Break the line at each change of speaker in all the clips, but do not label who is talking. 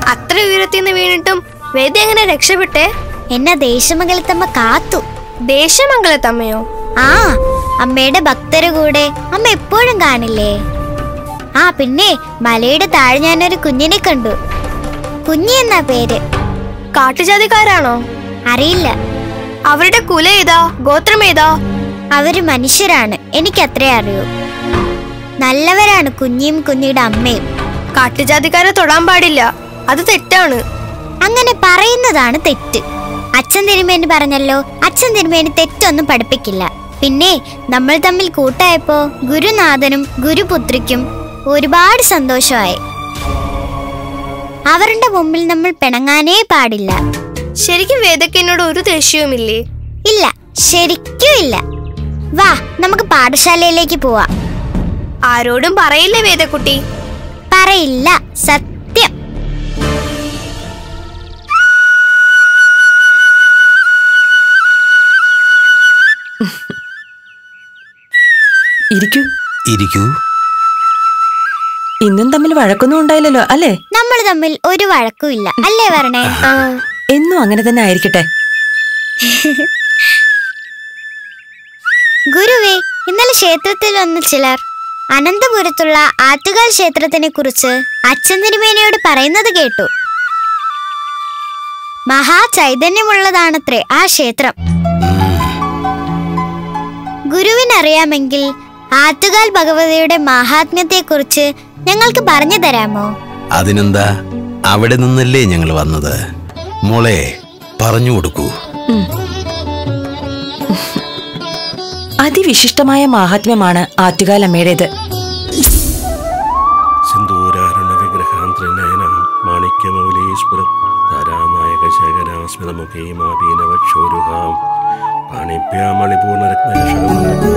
അത്ര ഉയരത്തിൽ നിന്ന് വീണിട്ടും വേദ എങ്ങനെ രക്ഷപ്പെട്ടെ
എന്നെ ദേശമംഗലത്തമ്മ കാത്തു
ദേശമംഗലത്തമ്മയോ
ആ അമ്മയുടെ ഭക്തരെ കൂടെ അമ്മ എപ്പോഴും കാണില്ലേ ആ പിന്നെ മലയുടെ താഴെ ഞാനൊരു കുഞ്ഞിനെ കണ്ടു കുഞ്ഞി എന്നാ പേര്
കാട്ടുജാതിക്കാരാണോ
അറിയില്ല
അവരുടെ കുല ഏതാ ഗോത്രം ഏതാ
അവര് മനുഷ്യരാണ് എനിക്കത്രേ അറിയൂ നല്ലവരാണ് കുഞ്ഞിയും കുഞ്ഞിയുടെ അമ്മയും
കാട്ടുജാതിക്കാരെ തൊടാൻ പാടില്ല അത് തെറ്റാണ്
അങ്ങനെ പറയുന്നതാണ് തെറ്റ് അച്ഛൻ തിരുമേനി പറഞ്ഞല്ലോ അച്ഛൻ തിരുമേനി തെറ്റൊന്നും പഠിപ്പിക്കില്ല പിന്നെ നമ്മൾ തമ്മിൽ കൂട്ടായപ്പോ ഗുരുനാഥനും ഗുരുപുത്രിക്കും ഒരുപാട് സന്തോഷമായി അവരുടെ മുമ്പിൽ നമ്മൾ പിണങ്ങാനേ പാടില്ല
ശരിക്കും വേദയ്ക്ക് എന്നോട് ഒരു ദേഷ്യവുമില്ലേ
ഇല്ല ശരിക്കും ഇല്ല വാ നമുക്ക് പാഠശാലയിലേക്ക് പോവാം
ആരോടും പറയില്ലേ വേദക്കുട്ടി
പറയില്ല സത്യം
ഇരിക്കൂ
ഇരിക്കൂ
ഇന്നും തമ്മിൽ വഴക്കൊന്നും ഉണ്ടായില്ലല്ലോ അല്ലേ
നമ്മൾ തമ്മിൽ ഒരു വഴക്കും ഇല്ല അല്ലേ വരണേ
ആ
എന്നും അങ്ങനെ തന്നെ ആയിരിക്കട്ടെ
ഗുരുവേ ഇന്നലെ ക്ഷേത്രത്തിൽ വന്ന ചിലർ അനന്തപുരത്തുള്ള ആറ്റുകാൽ ക്ഷേത്രത്തിനെ കുറിച്ച് അച്ഛൻ തിരുമേനയോട് പറയുന്നത് കേട്ടു മഹാ ചൈതന്യമുള്ളതാണത്രേ ആ ക്ഷേത്രം ഗുരുവിനറിയാമെങ്കിൽ ആറ്റുകാൽ ഭഗവതിയുടെ മഹാത്മ്യത്തെക്കുറിച്ച് ഞങ്ങൾക്ക് പറഞ്ഞു തരാമോ
അതിനെന്താ അവിടെ നിന്നല്ലേ ഞങ്ങൾ വന്നത് മോളെ പറഞ്ഞു കൊടുക്കൂ
അതിവിശിഷ്ടമായ മാഹാത്മ്യമാണ് ആറ്റുകാലമ്മയുടേത്
സിന്ദൂരാരുണ വിഗ്രഹാന്തരനയനം മാണിക്യമൗലീശ്വരം താരാനായക ശേഖരാസ്മിതമുഖീമാപീനവക്ഷോരുഹാം പാണിഭ്യാമളിപൂർണരത്നകഷകം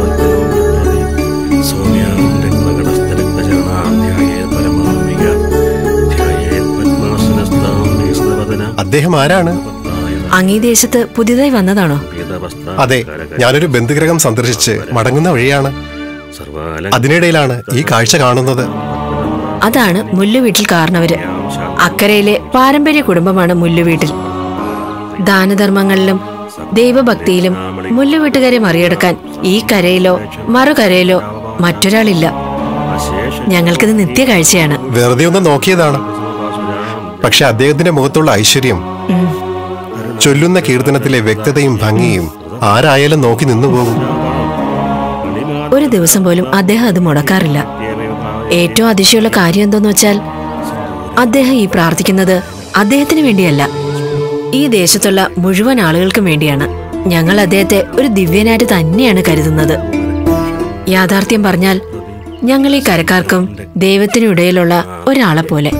സൗമ്യാം രത്നകടസ്ഥരക്തചരണാം ധ്യായേ പരമാംബിക ധ്യായേ പത്മാസനസ്ഥാം വീസ്തവദന
അദ്ദേഹം ആരാണ്
അങ്ങീ ദേശത്ത് പുതിയതായി വന്നതാണോ
അതെ ഞാനൊരു ബന്ധുഗ്രഹം സന്ദർശിച്ച് മടങ്ങുന്ന വഴിയാണ്
സർവാലം
അതിനിടയിലാണ് ഈ കാഴ്ച കാണുന്നത്
അതാണ് മുല്ലുവീട്ടിൽ കാരണവര് അക്കരയിലെ പാരമ്പര്യ കുടുംബമാണ് മുല്ലുവീട്ടിൽ ദാനധർമ്മങ്ങളിലും ദൈവഭക്തിയിലും മുല്ലുവീട്ടുകാരെ മറികടക്കാൻ ഈ കരയിലോ മറുകരയിലോ മറ്റൊരാളില്ല ഞങ്ങൾക്കിത് നിത്യ കാഴ്ചയാണ്
വെറുതെ ഒന്ന് നോക്കിയതാണ് പക്ഷെ അദ്ദേഹത്തിന്റെ മുഖത്തുള്ള ഐശ്വര്യം ചൊല്ലുന്ന കീർത്തനത്തിലെ വ്യക്തതയും ഭംഗിയും ആരായാലും നോക്കി നിന്നു പോകും
ഒരു ദിവസം പോലും അദ്ദേഹം അത് മുടക്കാറില്ല ഏറ്റവും അതിശയമുള്ള കാര്യം എന്തെന്ന് വെച്ചാൽ അദ്ദേഹം ഈ പ്രാർത്ഥിക്കുന്നത് അദ്ദേഹത്തിന് വേണ്ടിയല്ല ഈ ദേശത്തുള്ള മുഴുവൻ ആളുകൾക്കും വേണ്ടിയാണ് ഞങ്ങൾ അദ്ദേഹത്തെ ഒരു ദിവ്യനായിട്ട് തന്നെയാണ് കരുതുന്നത് യാഥാർത്ഥ്യം പറഞ്ഞാൽ ഞങ്ങൾ ഈ കരക്കാർക്കും ദൈവത്തിനും ഇടയിലുള്ള ഒരാളെ പോലെ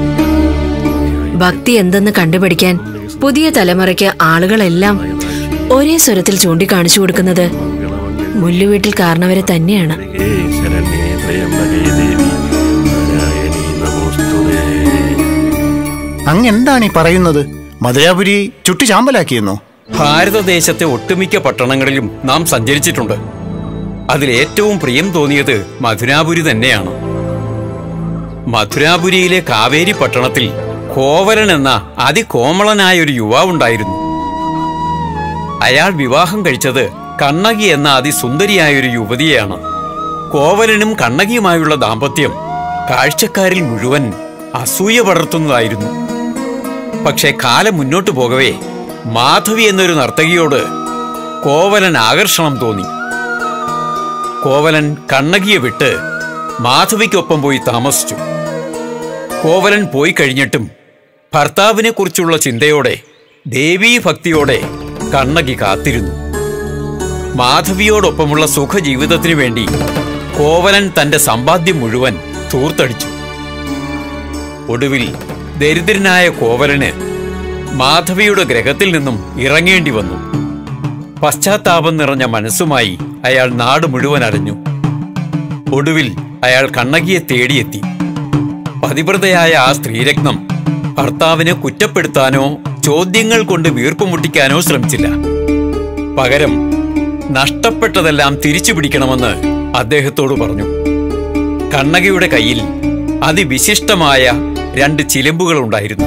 ഭക്തി എന്തെന്ന് കണ്ടുപിടിക്കാൻ പുതിയ തലമുറയ്ക്ക് ആളുകളെല്ലാം ഒരേ സ്വരത്തിൽ ചൂണ്ടിക്കാണിച്ചു കൊടുക്കുന്നത് മുല്ലുവീട്ടിൽ കാരണവരെ തന്നെയാണ്
ശരണ്യേ ത്രയംബകേ ദേവി നാരായണീ നമോസ്തുതേ
അങ്ങ് എന്താണ് ഈ പറയുന്നത് മധുരാപുരി ചുട്ടു ചാമ്പലാക്കിയെന്നോ
ഭാരതദേശത്തെ ഒട്ടുമിക്ക പട്ടണങ്ങളിലും നാം സഞ്ചരിച്ചിട്ടുണ്ട് അതിൽ ഏറ്റവും പ്രിയം തോന്നിയത് മധുരാപുരി തന്നെയാണ് മധുരാപുരിയിലെ കാവേരി പട്ടണത്തിൽ കോവലൻ എന്ന അതികോമളനായ ഒരു യുവാവുണ്ടായിരുന്നു അയാൾ വിവാഹം കഴിച്ചത് കണ്ണകി എന്ന അതിസുന്ദരിയായ ഒരു യുവതിയെയാണ് കോവലനും കണ്ണകിയുമായുള്ള ദാമ്പത്യം കാഴ്ചക്കാരിൽ മുഴുവൻ അസൂയ പടർത്തുന്നതായിരുന്നു പക്ഷേ കാലം മുന്നോട്ടു പോകവേ മാധവി എന്നൊരു നർത്തകിയോട് കോവലൻ ആകർഷണം തോന്നി കോവലൻ കണ്ണകിയെ വിട്ട് മാധവിക്കൊപ്പം പോയി താമസിച്ചു കോവലൻ പോയി കഴിഞ്ഞിട്ടും ഭർത്താവിനെ കുറിച്ചുള്ള ചിന്തയോടെ ദേവീഭക്തിയോടെ കണ്ണകി കാത്തിരുന്നു മാധവിയോടൊപ്പമുള്ള സുഖജീവിതത്തിനു വേണ്ടി കോവലൻ തന്റെ സമ്പാദ്യം മുഴുവൻ തൂർത്തടിച്ചു ഒടുവിൽ ദരിദ്രനായ കോവലന് മാധവിയുടെ ഗ്രഹത്തിൽ നിന്നും ഇറങ്ങേണ്ടി വന്നു പശ്ചാത്താപം നിറഞ്ഞ മനസ്സുമായി അയാൾ നാട് മുഴുവൻ അറിഞ്ഞു ഒടുവിൽ അയാൾ കണ്ണകിയെ തേടിയെത്തി പതിവ്രതയായ ആ സ്ത്രീരത്നം ഭർത്താവിനെ കുറ്റപ്പെടുത്താനോ ചോദ്യങ്ങൾ കൊണ്ട് വീർപ്പുമുട്ടിക്കാനോ ശ്രമിച്ചില്ല പകരം നഷ്ടപ്പെട്ടതെല്ലാം തിരിച്ചു പിടിക്കണമെന്ന് അദ്ദേഹത്തോട് പറഞ്ഞു കണ്ണകിയുടെ കയ്യിൽ അതിവിശിഷ്ടമായ രണ്ട് ചിലമ്പുകൾ ഉണ്ടായിരുന്നു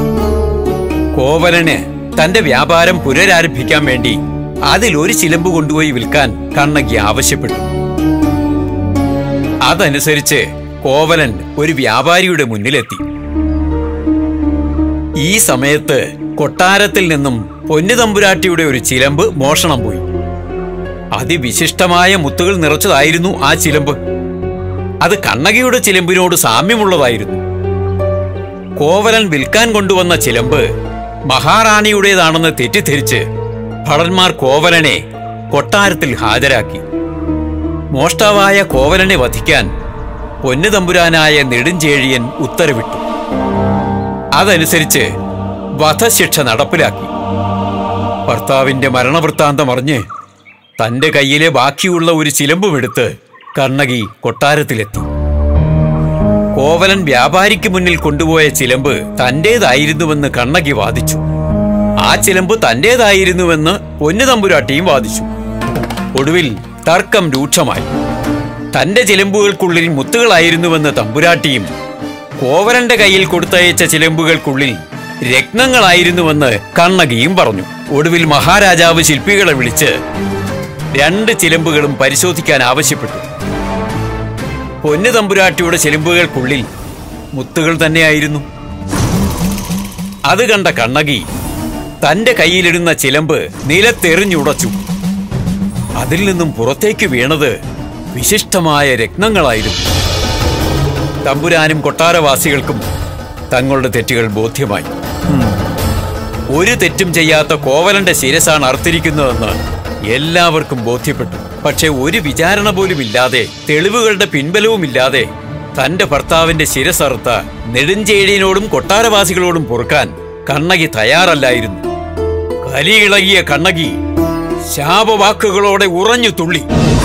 കോവലന് തന്റെ വ്യാപാരം പുനരാരംഭിക്കാൻ വേണ്ടി അതിൽ ഒരു ചിലമ്പ് കൊണ്ടുപോയി വിൽക്കാൻ കണ്ണകി ആവശ്യപ്പെട്ടു അതനുസരിച്ച് കോവലൻ ഒരു വ്യാപാരിയുടെ മുന്നിലെത്തി ഈ സമയത്ത് കൊട്ടാരത്തിൽ നിന്നും പൊന്നുതമ്പുരാട്ടിയുടെ ഒരു ചിലമ്പ് മോഷണം പോയി അതിവിശിഷ്ടമായ മുത്തുകൾ നിറച്ചതായിരുന്നു ആ ചിലമ്പ് അത് കണ്ണകിയുടെ ചിലമ്പിനോട് സാമ്യമുള്ളതായിരുന്നു കോവലൻ വിൽക്കാൻ കൊണ്ടുവന്ന ചിലമ്പ് മഹാറാണിയുടേതാണെന്ന് തെറ്റിദ്ധരിച്ച് ഭടന്മാർ കോവലനെ കൊട്ടാരത്തിൽ ഹാജരാക്കി മോഷ്ടാവായ കോവലനെ വധിക്കാൻ പൊന്നുതമ്പുരാനായ നെടുഞ്ചേഴിയൻ ഉത്തരവിട്ടു അതനുസരിച്ച് വധശിക്ഷ നടപ്പിലാക്കി ഭർത്താവിന്റെ മരണവൃത്താന്തം അറിഞ്ഞ് തന്റെ കയ്യിലെ ബാക്കിയുള്ള ഒരു ചിലമ്പുമെടുത്ത് കണ്ണകി കൊട്ടാരത്തിലെത്തി കോവലൻ വ്യാപാരിക്ക് മുന്നിൽ കൊണ്ടുപോയ ചിലമ്പ് തന്റേതായിരുന്നുവെന്ന് കണ്ണകി വാദിച്ചു ആ ചിലമ്പ് തന്റേതായിരുന്നുവെന്ന് പൊന്നുതമ്പുരാട്ടിയും വാദിച്ചു ഒടുവിൽ തർക്കം രൂക്ഷമായി തന്റെ ചിലമ്പുകൾക്കുള്ളിൽ മുത്തുകളായിരുന്നുവെന്ന് തമ്പുരാട്ടിയും കോവലന്റെ കയ്യിൽ കൊടുത്തയച്ച ചിലമ്പുകൾക്കുള്ളിൽ രത്നങ്ങളായിരുന്നുവെന്ന് കണ്ണകിയും പറഞ്ഞു ഒടുവിൽ മഹാരാജാവ് ശില്പികളെ വിളിച്ച് രണ്ട് ചിലമ്പുകളും പരിശോധിക്കാൻ ആവശ്യപ്പെട്ടു പൊന്നു തമ്പുരാട്ടിയുടെ ചിലമ്പുകൾക്കുള്ളിൽ മുത്തുകൾ തന്നെയായിരുന്നു അത് കണ്ട കണ്ണകി തന്റെ കയ്യിലിടുന്ന ചിലമ്പ് നിലത്തെറിഞ്ഞുടച്ചു അതിൽ നിന്നും പുറത്തേക്ക് വീണത് വിശിഷ്ടമായ രത്നങ്ങളായിരുന്നു തമ്പുരാനും കൊട്ടാരവാസികൾക്കും തങ്ങളുടെ തെറ്റുകൾ ബോധ്യമായി ഒരു തെറ്റും ചെയ്യാത്ത കോവലന്റെ ശിരസാണ് അർത്തിരിക്കുന്നതെന്ന് എല്ലാവർക്കും ബോധ്യപ്പെട്ടു പക്ഷെ ഒരു വിചാരണ പോലും ഇല്ലാതെ തെളിവുകളുടെ പിൻബലവുമില്ലാതെ തന്റെ ഭർത്താവിന്റെ ശിരസറുത്ത നെടുഞ്ചേഴിയനോടും കൊട്ടാരവാസികളോടും പൊറുക്കാൻ കണ്ണകി തയ്യാറല്ലായിരുന്നു കലിയിളകിയ കണ്ണകി ശാപവാക്കുകളോടെ ഉറഞ്ഞു തുള്ളി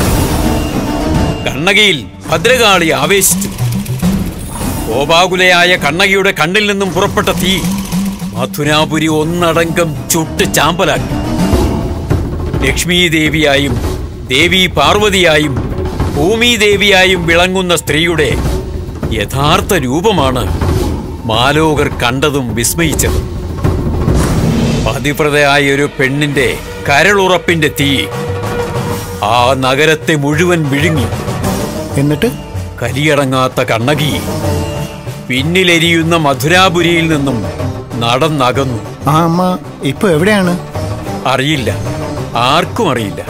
കണ്ണകിയിൽ ഭദ്രകാളി ആവേശിച്ചു കോപാകുലയായ കണ്ണകിയുടെ കണ്ണിൽ നിന്നും പുറപ്പെട്ട തീ മഥുരാപുരി ഒന്നടങ്കം ചുട്ട് ചാമ്പലാക്കി ലക്ഷ്മീ ദേവിയായും ദേവി പാർവതിയായും ഭൂമിദേവിയായും വിളങ്ങുന്ന സ്ത്രീയുടെ യഥാർത്ഥ രൂപമാണ് മാലോകർ കണ്ടതും വിസ്മയിച്ചതും പതിവ്രതയായ ഒരു പെണ്ണിന്റെ കരളുറപ്പിന്റെ തീ ആ നഗരത്തെ മുഴുവൻ വിഴുങ്ങി
എന്നിട്ട്
കലിയടങ്ങാത്ത കണ്ണകി പിന്നിലെരിയുന്ന മധുരാപുരിയിൽ നിന്നും നടന്നകന്നു
ആ അമ്മ ഇപ്പൊ എവിടെയാണ്
അറിയില്ല ആർക്കും അറിയില്ല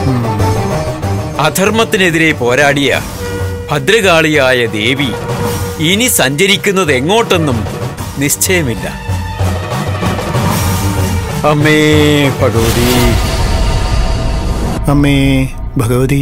അധർമ്മത്തിനെതിരെ പോരാടിയ ഭദ്രകാളിയായ ദേവി ഇനി സഞ്ചരിക്കുന്നത് എങ്ങോട്ടെന്നും നിശ്ചയമില്ല അമ്മേ ഭഗവതി
അമ്മേ ഭഗവതി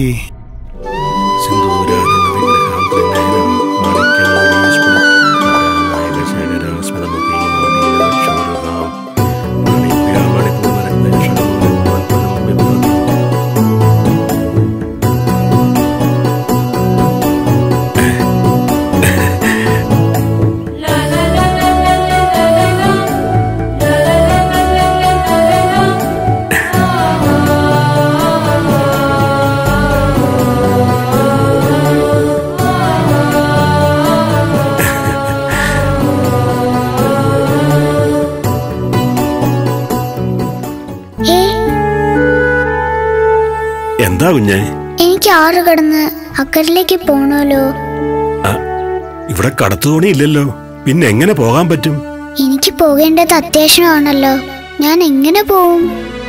ഏ
എന്താ കുഞ്ഞെ
എനിക്ക് ആറ് കടന്ന് അക്കരയിലേക്ക് പോണല്ലോ
ഇവിടെ കടത്തുതോണി ഇല്ലല്ലോ പിന്നെ എങ്ങനെ പോകാൻ പറ്റും
എനിക്ക് പോകേണ്ടത് അത്യാവശ്യമാണല്ലോ ഞാൻ എങ്ങനെ പോവും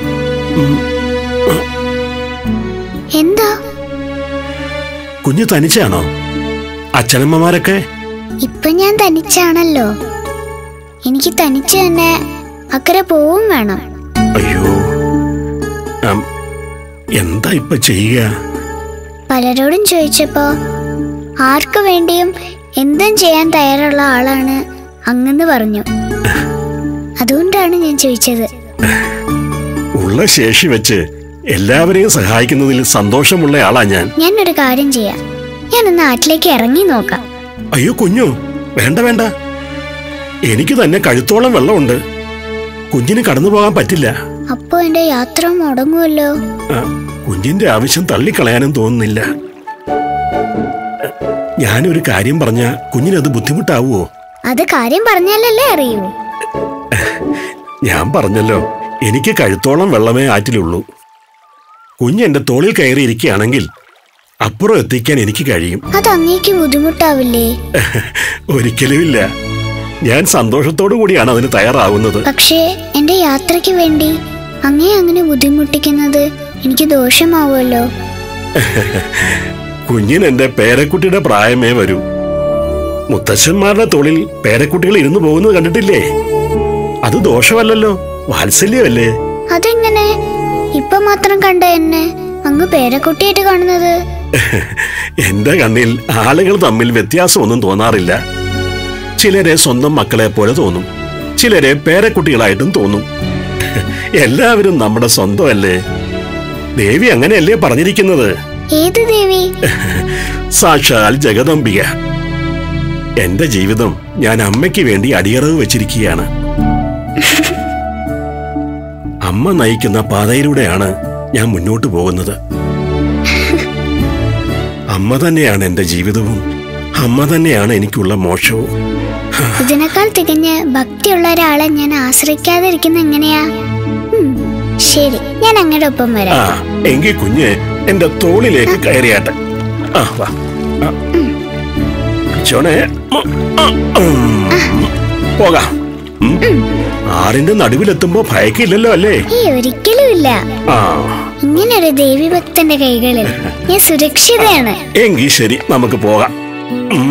എന്താ
കുഞ്ഞ് തനിച്ചാണോ അച്ഛനമ്മമാരൊക്കെ
ഇപ്പൊ ഞാൻ തനിച്ചാണല്ലോ എനിക്ക് തനിച്ച് തന്നെ അക്കരെ പോവും വേണം
അയ്യോ ആം, എന്താ ഇപ്പൊ ചെയ്യുക
പലരോടും ചോദിച്ചപ്പോ ആർക്കു വേണ്ടിയും എന്തും ചെയ്യാൻ തയ്യാറുള്ള ആളാണ് അങ്ങെന്ന് പറഞ്ഞു അതുകൊണ്ടാണ് ഞാൻ ചോദിച്ചത്
ഉള്ള ശേഷി വെച്ച് എല്ലാവരെയും സഹായിക്കുന്നതിൽ സന്തോഷമുള്ള ആളാ ഞാൻ
ഞാൻ ഒരു കാര്യം ചെയ്യാം ഞാൻ നാട്ടിലേക്ക് ഇറങ്ങി നോക്കാം
അയ്യോ കുഞ്ഞു വേണ്ട വേണ്ട എനിക്ക് തന്നെ കഴുത്തോളം വെള്ളമുണ്ട് കുഞ്ഞിന് കടന്നു പോകാൻ പറ്റില്ല
അപ്പോ എന്റെ യാത്ര മുടങ്ങുമല്ലോ
ആ, കുഞ്ഞിന്റെ ആവശ്യം തള്ളിക്കളയാനും തോന്നുന്നില്ല ഞാനൊരു കാര്യം പറഞ്ഞ കുഞ്ഞിനത് ബുദ്ധിമുട്ടാവുമോ
അത് കാര്യം പറഞ്ഞാലല്ലേ അറിയൂ
ഞാൻ പറഞ്ഞല്ലോ എനിക്ക് കഴുത്തോളം വെള്ളമേ ആറ്റിലുള്ളൂ കുഞ്ഞെന്റെ തോളിൽ കയറിയിരിക്കുകയാണെങ്കിൽ അപ്പുറം എത്തിക്കാൻ എനിക്ക് കഴിയും
അത് അങ്ങേക്ക് ബുദ്ധിമുട്ടാവില്ലേ
ഒരിക്കലുമില്ല ഞാൻ സന്തോഷത്തോടു കൂടിയാണ് അതിന് തയ്യാറാവുന്നത്
പക്ഷേ എന്റെ യാത്രയ്ക്ക് വേണ്ടി അങ്ങേ അങ്ങനെ ബുദ്ധിമുട്ടിക്കുന്നത് എനിക്ക് ദോഷമാവുമല്ലോ
കുഞ്ഞിന് എന്റെ പേരക്കുട്ടിയുടെ പ്രായമേ വരൂ മുത്തശ്ശന്മാരുടെ തോളിൽ പേരക്കുട്ടികൾ ഇരുന്നു പോകുന്നത് കണ്ടിട്ടില്ലേ അത് ദോഷമല്ലല്ലോ വാത്സല്യമല്ലേ
അതെങ്ങനെ ഇപ്പൊ മാത്രം കണ്ട എന്നെ അങ്ങ് പേരക്കുട്ടിയായിട്ട് കാണുന്നത്
എന്റെ കണ്ണിൽ ആളുകൾ തമ്മിൽ വ്യത്യാസമൊന്നും തോന്നാറില്ല ചിലരെ സ്വന്തം മക്കളെ പോലെ തോന്നും ചിലരെ പേരക്കുട്ടികളായിട്ടും തോന്നും എല്ലാവരും നമ്മുടെ സ്വന്തമല്ലേ ദേവി അങ്ങനെയല്ലേ പറഞ്ഞിരിക്കുന്നത്
ഏത് ദേവി
സാക്ഷാൽ ജഗദംബിക എന്റെ ജീവിതം ഞാൻ അമ്മയ്ക്ക് വേണ്ടി അടിയറവ് വെച്ചിരിക്കുകയാണ് അമ്മ നയിക്കുന്ന പാതയിലൂടെയാണ് ഞാൻ മുന്നോട്ട് പോകുന്നത് അമ്മ തന്നെയാണ് എന്റെ ജീവിതവും അമ്മ തന്നെയാണ് എനിക്കുള്ള മോക്ഷവും
ഇതിനേക്കാൾ തികഞ്ഞ് ഭക്തിയുള്ള ഒരാളെ ഞാൻ ആശ്രയിക്കാതിരിക്കുന്ന എങ്ങനെയാ ഉം, ശരി ഞാൻ അങ്ങയുടെ ഒപ്പം
ആ
വരാം
എങ്കിൽ കുഞ്ഞ് എന്റെ തോളിലേക്ക് കയറിയാട്ടെ ആ വാ ആ. ചോണേ ഉം, ആ, ഉം. പോകാം ഉം. ആറിന്റെ നടുവിലെത്തുമ്പോ ഭയക്കില്ലല്ലോ അല്ലേ
ഈ ഒരിക്കലും ഇല്ല
ആ
ഇങ്ങനൊരു ദേവി ഭക്തന്റെ കൈകളിൽ ഞാൻ സുരക്ഷിതയാണ്
എങ്കിൽ ശരി നമുക്ക് പോകാം ഉം.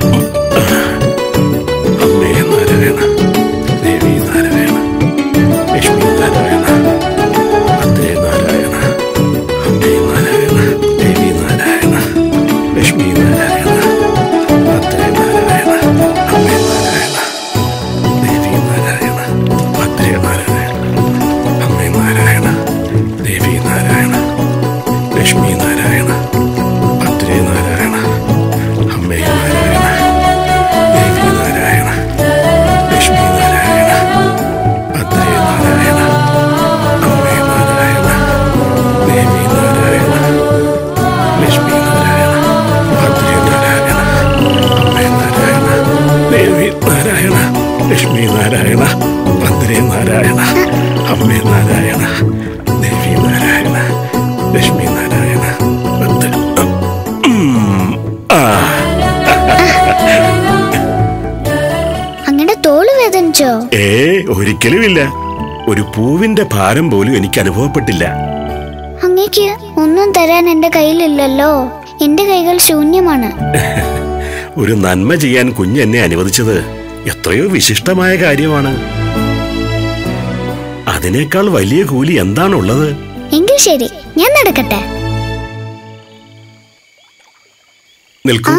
അമ്മേ നാരായണ ദേവി നാരായണ ലക്ഷ്മി നാരായണ ഭദ്രേ നാരായണ അമ്മേ നാരായണ ദേവി നാരായണ ലക്ഷ്മി നാരായണ ഭദ്രേ നാരായണ അമ്മേ നാരായണ ദേവി നാരായണ ഭദ്രേ നാരായണ അമ്മേ നാരായണ ദേവി നാരായണ ലക്ഷ്മി നാരായണ ഭദ്രേ നാരായണ അമ്മേ നാരായണ ദേവി നാരായണ ലക്ഷ്മി നാരായണ ഭദ്രേ നാരായണ അമ്മേ നാരായണ ദേവി നാരായണ ലക്ഷ്മി നാരായണ ഭദ്രേ നാരായണ അമ്മേ നാരായണ ദേവി നാരായണ ലക്ഷ്മി നാരായണ ഭദ്രേ നാരായണ അമ്മേ നാരായണ ദേവി നാരായണ ലക്ഷ്മി നാരായണ ഭദ്ര ഉം. ആ
അങ്ങയുടെ തോള് വേദനിച്ചോ
ഏ ഒരിക്കലുമില്ല ഒരു പൂവിന്റെ ഭാരം പോലും എനിക്ക് അനുഭവപ്പെട്ടില്ല
അങ്ങേക്ക് ഒന്നും തരാൻ എന്റെ കയ്യിലില്ലല്ലോ എന്റെ കൈകൾ ശൂന്യമാണ്
ഒരു നന്മ ചെയ്യാൻ കുഞ്ഞ് എന്നെ അനുവദിച്ചത് എത്രയോ വിശിഷ്ടമായ കാര്യമാണ് അതിനേക്കാൾ വലിയ കൂലി എന്താണുള്ളത്
എങ്കിൽ ശരി ഞാൻ നടക്കട്ടെ
നിൽക്കൂ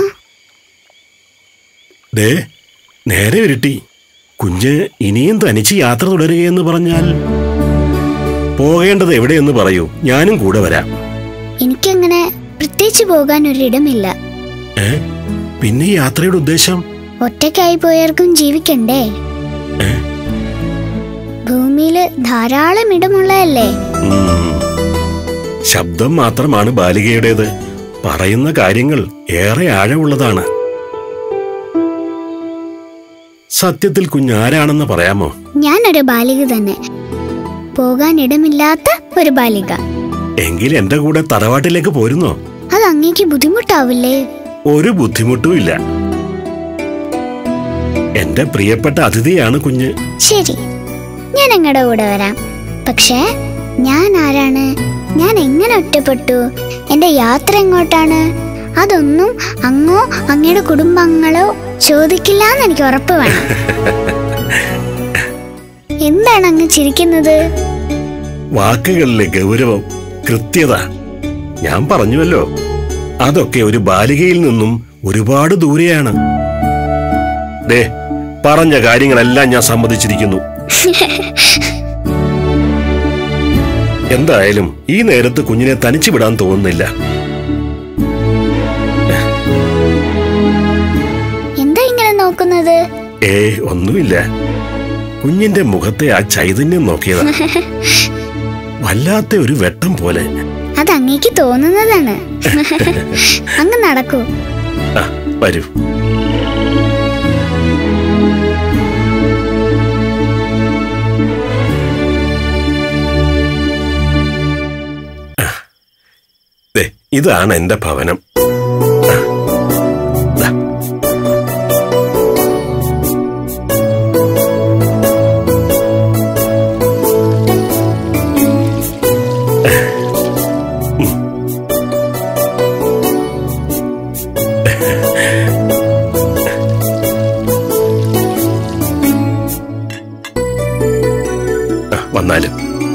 ദേ നേരെ ഉരുട്ടി കുഞ്ഞ് ഇനിയും തനിച്ച് യാത്ര തുടരുകയെന്ന് പറഞ്ഞാൽ പോകേണ്ടത് എവിടെയെന്ന് പറയൂ ഞാനും കൂടെ വരാം
എനിക്കങ്ങനെ പ്രത്യേകിച്ച് പോകാൻ ഒരിടമില്ല
ഏ പിന്നെ ഈ യാത്രയുടെ ഉദ്ദേശം
ഒറ്റയ്ക്കായി പോയവർക്കും ജീവിക്കണ്ടേ ഭൂമിയില് ധാരാളം ഇടമുള്ളതല്ലേ
ഉം. ശബ്ദം മാത്രമാണ് ബാലികയുടേത് പറയുന്ന കാര്യങ്ങൾ ഏറെ ആഴമുള്ളതാണ് സത്യത്തിൽ കുഞ്ഞാരാണെന്ന് പറയാമോ
ഞാനൊരു ബാലിക തന്നെ പോകാൻ ഇടമില്ലാത്ത ഒരു ബാലിക
എങ്കിൽ എന്റെ കൂടെ തറവാട്ടിലേക്ക് പോരുന്നോ
അത് അങ്ങേക്ക് ബുദ്ധിമുട്ടാവില്ലേ
ഒരു ബുദ്ധിമുട്ടും ഇല്ല എന്റെ പ്രിയപ്പെട്ട അതിഥിയാണ് കുഞ്ഞ്
ശരി ഞാൻ അങ്ങയുടെ കൂടെ വരാം പക്ഷേ ഞാൻ ആരാണ് ഞാൻ എങ്ങനെ ഒറ്റപ്പെട്ടു എന്റെ യാത്ര എങ്ങോട്ടാണ് അതൊന്നും അങ്ങോ അങ്ങയുടെ കുടുംബാംഗങ്ങളോ ചോദിക്കില്ല എന്ന് എനിക്ക് ഉറപ്പ് വേണം എന്താണ് അങ്ങ് ചിരിക്കുന്നത്
വാക്കുകളിലെ ഗൗരവം കൃത്യത ഞാൻ പറഞ്ഞുവല്ലോ അതൊക്കെ ഒരു ബാലികയിൽ നിന്നും ഒരുപാട് ദൂരെയാണ് ദേ പറഞ്ഞ കാര്യങ്ങളെല്ലാം ഞാൻ സമ്മതിച്ചിരിക്കുന്നു എന്തായാലും ഈ നേരത്ത് കുഞ്ഞിനെ തനിച്ചു വിടാൻ തോന്നുന്നില്ല
എന്താ ഇങ്ങനെ നോക്കുന്നത്
ഏ ഒന്നുമില്ല കുഞ്ഞിന്റെ മുഖത്തെ ആ ചൈതന്യം നോക്കിയതാ വല്ലാത്ത ഒരു വെട്ടം പോലെ
അത് അങ്ങേക്ക് തോന്നുന്നതാണ് അങ്ങ് നടക്കൂ
ആ വരൂ ഇതാണ് എന്റെ ഭവനം ദാ. ആ, വന്നാലും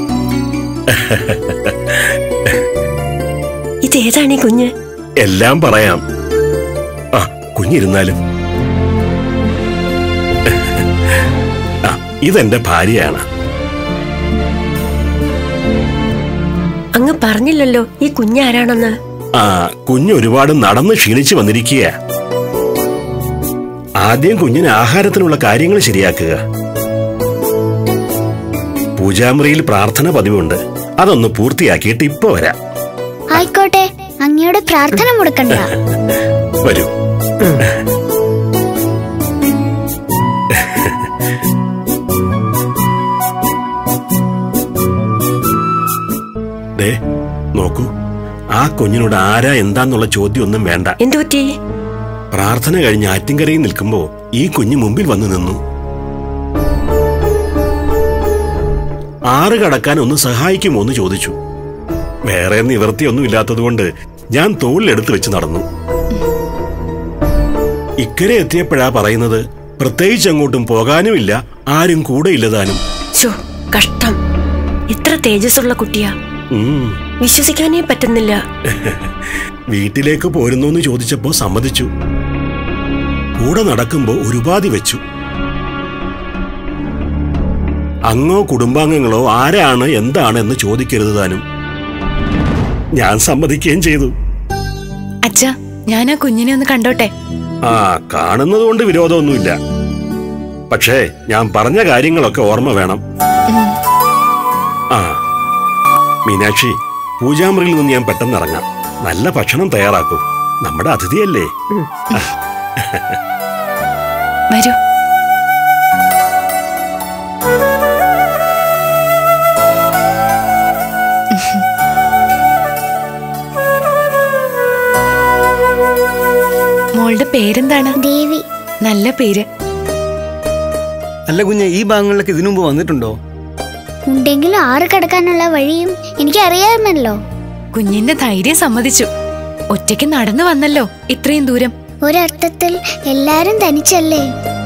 ഇതേതാണ് ഈ കുഞ്ഞ്
എല്ലാം പറയാം ആ കുഞ്ഞിരുന്നാലും ആ ഇതെന്റെ ഭാര്യയാണ്
അങ്ങ് പറഞ്ഞില്ലല്ലോ ഈ കുഞ്ഞാരാണെന്ന്
ആ കുഞ്ഞ് ഒരുപാട് നടന്ന് ക്ഷീണിച്ചു വന്നിരിക്കുക ആദ്യം കുഞ്ഞിന് ആഹാരത്തിനുള്ള കാര്യങ്ങൾ ശരിയാക്കുക പൂജാമുറിയിൽ പ്രാർത്ഥന പതിവുണ്ട് അതൊന്ന് പൂർത്തിയാക്കിയിട്ട് ഇപ്പൊ വരാം
ആയിക്കോട്ടെ അങ്ങയുടെ പ്രാർത്ഥന മുടക്കണ്ട
വരൂ ദേ നോക്കൂ ആ കുഞ്ഞിനോട് ആരാ എന്താന്നുള്ള ചോദ്യം ഒന്നും വേണ്ട
എന്തു പറ്റി
പ്രാർത്ഥന കഴിഞ്ഞ് ആറ്റിങ്കരയിൽ നിൽക്കുമ്പോ ഈ കുഞ്ഞ് മുമ്പിൽ വന്നു നിന്നു ആറ് കടക്കാൻ ഒന്ന് സഹായിക്കുമോ എന്ന് ചോദിച്ചു വേറെ നിവൃത്തിയൊന്നും ഇല്ലാത്തതുകൊണ്ട് ഞാൻ തോളിലെടുത്ത് വെച്ച് നടന്നു ഇക്കരെ എത്തിയപ്പോഴാ പറയുന്നത് പ്രത്യേകിച്ച് അങ്ങോട്ടും പോകാനുമില്ല ആരും കൂടെ ഇല്ലതാനും
ചോ കഷ്ടം ഇത്ര തേജസ്സുള്ള കുട്ടിയാ
ഉം.
വിശ്വസിക്കാനേ പറ്റുന്നില്ല
വീട്ടിലേക്ക് പോരുന്നു എന്ന് ചോദിച്ചപ്പോ സമ്മതിച്ചു കൂടെ നടക്കുമ്പോ ഒരു ഉപാധി വെച്ചു അങ്ങോ കുടുംബാംഗങ്ങളോ ആരാണ് എന്താണ് എന്ന് ചോദിക്കരുത് താനും ഞാൻ സമ്മതിക്കുകയും ചെയ്തു
അച്ഛ ഞാൻ ആ കുഞ്ഞിനെ ഒന്ന് കണ്ടോട്ടെ
ആ കാണുന്നത് കൊണ്ട് വിരോധമൊന്നുമില്ല പക്ഷേ ഞാൻ പറഞ്ഞ കാര്യങ്ങളൊക്കെ ഓർമ്മ വേണം ആ മീനാക്ഷി പൂജാമുറിയിൽ നിന്ന് ഞാൻ പെട്ടെന്ന് ഇറങ്ങാം നല്ല ഭക്ഷണം തയ്യാറാക്കൂ നമ്മുടെ അതിഥിയല്ലേ ആ,
വരൂ മോളുടെ പേരെന്താണ്
ദേവി
നല്ല പേര്
അല്ല കുഞ്ഞെ ഈ ഭാഗങ്ങളിലൊക്കെ ഇതിനു മുമ്പ് വന്നിട്ടുണ്ടോ
ഉണ്ടെങ്കിലും ആറ് കിടക്കാനുള്ള വഴിയും എനിക്ക് അറിയാമല്ലോ
കുഞ്ഞിന്റെ ധൈര്യം സമ്മതിച്ചു ഒറ്റയ്ക്ക് നടന്നു വന്നല്ലോ ഇത്രയും ദൂരം
ഒരർത്ഥത്തിൽ എല്ലാരും തനിച്ചല്ലേ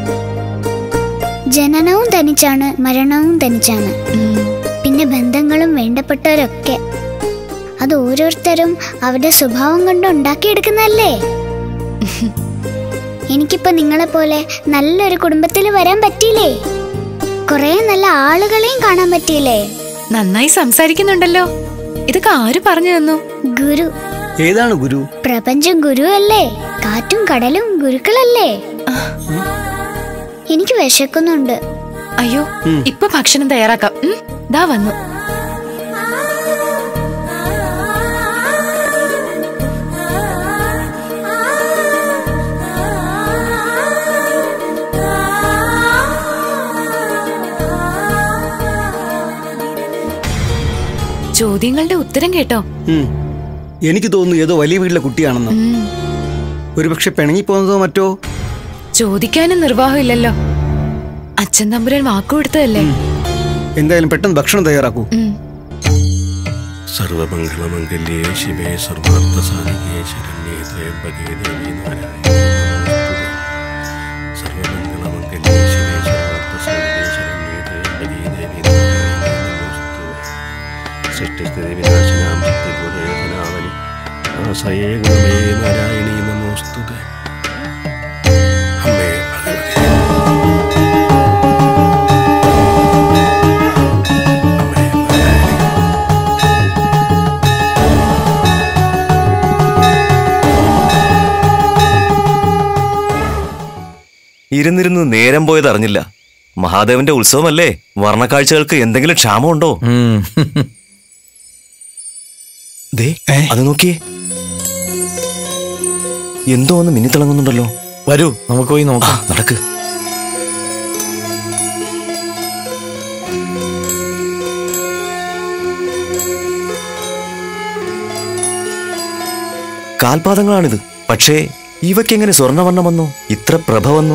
ജനനവും തനിച്ചാണ് മരണവും തനിച്ചാണ് പിന്നെ ബന്ധങ്ങളും വേണ്ടപ്പെട്ടവരൊക്കെ അത് ഓരോരുത്തരും അവരുടെ സ്വഭാവം കൊണ്ട് ഉണ്ടാക്കിയെടുക്കുന്നല്ലേ എനിക്കിപ്പോ നിങ്ങളെ പോലെ നല്ലൊരു കുടുംബത്തിൽ വരാൻ പറ്റിയില്ലേ കുറെ നല്ല ആളുകളെയും കാണാൻ പറ്റിയില്ലേ
നന്നായി സംസാരിക്കുന്നുണ്ടല്ലോ ഇതൊക്കെ ആര് പറഞ്ഞു തന്നു
ഗുരു
ഏതാണ് ഗുരു
പ്രപഞ്ചം ഗുരു അല്ലേ കാറ്റും കടലും ഗുരുക്കളല്ലേ എനിക്ക് വിശക്കുന്നുണ്ട്
അയ്യോ ഇപ്പൊ ഭക്ഷണം തയ്യാറാക്കാം ഉം, ദാ വന്നു ചോദ്യങ്ങളുടെ ഉത്തരം കേട്ടോ
ഉം. എനിക്ക് തോന്നുന്നു ഏതോ വലിയ വീട്ടിലെ കുട്ടിയാണെന്ന്
ഉം,
ഒരുപക്ഷെ പിണങ്ങിപ്പോന്നതോ മറ്റോ
ചോദിക്കാനും നിർവാഹമില്ലല്ലോ അച്ഛൻ തമ്പുരാൻ വാക്കു കൊടുത്തതല്ലേ
എന്തായാലും പെട്ടെന്ന് ഭക്ഷണം തയ്യാറാക്കൂ
ഉം.
സർവമംഗളമംഗല്യേ ശിവേ സർവാർത്ഥസാധികേ ശരണ്യേ ത്രയംബകേ ദേവി നാരായണി സർവമംഗളമംഗല്യേ ശിവേ സർവാർത്ഥസാധികേ ശരണ്യേ ത്രയംബകേ ദേവി നാരായണി സൃഷ്ടിസ്ഥിതി വിനാശനാം ഭക്തിബോധേതനാവലി ആസയേ ഗുണമേ നാരായണീ നമോസ്തുതേ അമ്മേ ഭഗവതി
ഇരുന്നിരുന്ന് നേരം പോയത് അറിഞ്ഞില്ല മഹാദേവന്റെ ഉത്സവമല്ലേ വർണ്ണക്കാഴ്ചകൾക്ക് എന്തെങ്കിലും ക്ഷാമമുണ്ടോ ദേ അത് നോക്കിയേ എന്തോ ഒന്ന് മിന്നിത്തിളങ്ങുന്നുണ്ടല്ലോ
വരൂ നമുക്ക് പോയി നോക്കാം
നടക്ക് കാൽപാദങ്ങളാണിത് പക്ഷേ ഇവയ്ക്കെങ്ങനെ സ്വർണ്ണവർണ്ണം വന്നു ഇത്ര പ്രഭ വന്നു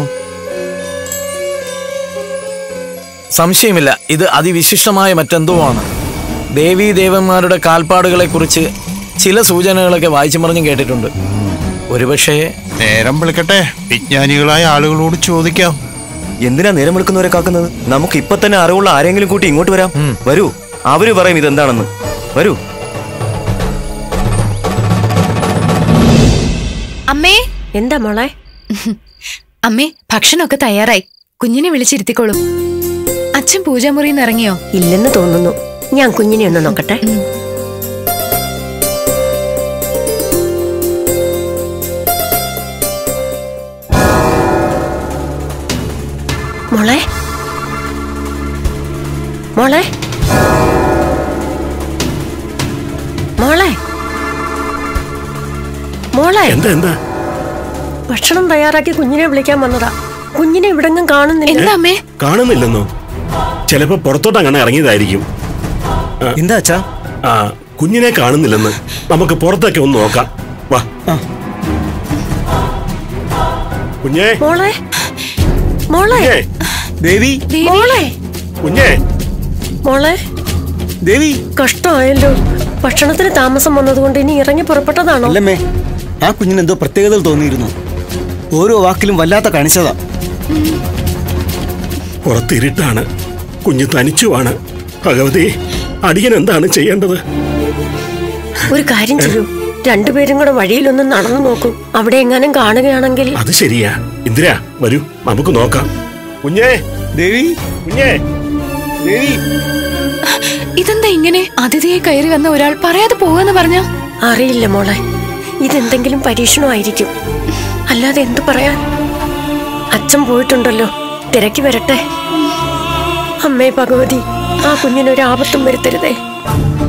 സംശയമില്ല ഇത് അതിവിശിഷ്ടമായ മറ്റെന്തോ ആണ് ദേവീ ദേവന്മാരുടെ കാൽപ്പാടുകളെ കുറിച്ച് ചില സൂചനകളൊക്കെ വായിച്ചു മറിഞ്ഞും കേട്ടിട്ടുണ്ട് ഒരുപക്ഷേ
നേരം വിളിക്കട്ടെ വിജ്ഞാനികളായ ആളുകളോട് ചോദിക്കാം
എന്തിനാ നേരം വിളിക്കുന്നവരെ കാക്കുന്നത് നമുക്ക് ഇപ്പൊ തന്നെ അറിവുള്ള ആരെങ്കിലും കൂട്ടി ഇങ്ങോട്ട് വരാം വരൂ അവര് പറയും ഇതെന്താണെന്ന് വരൂ
അമ്മേ
എന്താ മോളെ
അമ്മേ ഭക്ഷണമൊക്കെ തയ്യാറായി കുഞ്ഞിനെ വിളിച്ചിരുത്തിക്കോളൂ അച്ഛൻ പൂജാമുറിയിൽ നിന്ന് ഇറങ്ങിയോ
ഇല്ലെന്ന് തോന്നുന്നു ഞാൻ കുഞ്ഞിനെ ഒന്ന് നോക്കട്ടെ മോളെ മോളെ മോളെ മോളെ
എന്താ എന്താ
ഭക്ഷണം തയ്യാറാക്കി കുഞ്ഞിനെ വിളിക്കാൻ വന്നതാ കുഞ്ഞിനെ ഇവിടെങ്ങും കാണുന്നില്ല
എന്താ അമ്മേ
കാണുന്നില്ലെന്നോ ചിലപ്പോ പുറത്തോട്ട് അങ്ങനെ ഇറങ്ങിയതായിരിക്കും
എന്താ അച്ഛാ
ആ കുഞ്ഞിനെ കാണുന്നില്ലെന്ന് നമുക്ക് പുറത്തൊക്കെ ഒന്ന് നോക്കാം വാ കുഞ്ഞേ
മോളെ മോളെ
കുഞ്ഞേ
ദേവി
മോളെ
കുഞ്ഞേ
മോളെ
ദേവി
കഷ്ടമായല്ലോ ഭക്ഷണത്തിന് താമസം വന്നതുകൊണ്ട് ഇനി ഇറങ്ങി പുറപ്പെട്ടതാണോ
അല്ലമ്മേ ആ കുഞ്ഞിന് എന്തോ പ്രത്യേകതകൾ തോന്നിയിരുന്നു ഓരോ വാക്കിലും വല്ലാത്ത കാണിച്ചതാ
പുറത്തിരുട്ടാണ് കുഞ്ഞ് തനിച്ചുമാണ് ഭഗവതി അടിയൻ എന്താണ് ചെയ്യേണ്ടത്
ഒരു കാര്യം ചെയ്യൂ രണ്ടുപേരും കൂടെ വഴിയിലൊന്ന് നടന്നു നോക്കൂ അവിടെ എങ്ങാനും കാണുകയാണെങ്കിൽ
അത് ശരിയാ ഇന്ദിര വരൂ നമുക്ക് നോക്കാം കുഞ്ഞേ
ദേവി
കുഞ്ഞേ
ദേവി
ഇതെന്താ ഇങ്ങനെ അതിഥിയെ കയറി വന്ന ഒരാൾ പറയാതെ പോവാന്ന് പറഞ്ഞ
അറിയില്ല മോളെ ഇതെന്തെങ്കിലും പരീക്ഷണമായിരിക്കും അല്ലാതെ എന്തു പറയാൻ അച്ഛൻ പോയിട്ടുണ്ടല്ലോ തിരക്കി വരട്ടെ അമ്മേ ഭഗവതി ആ കുഞ്ഞിനൊരു ആപത്തും വരുത്തരുതേ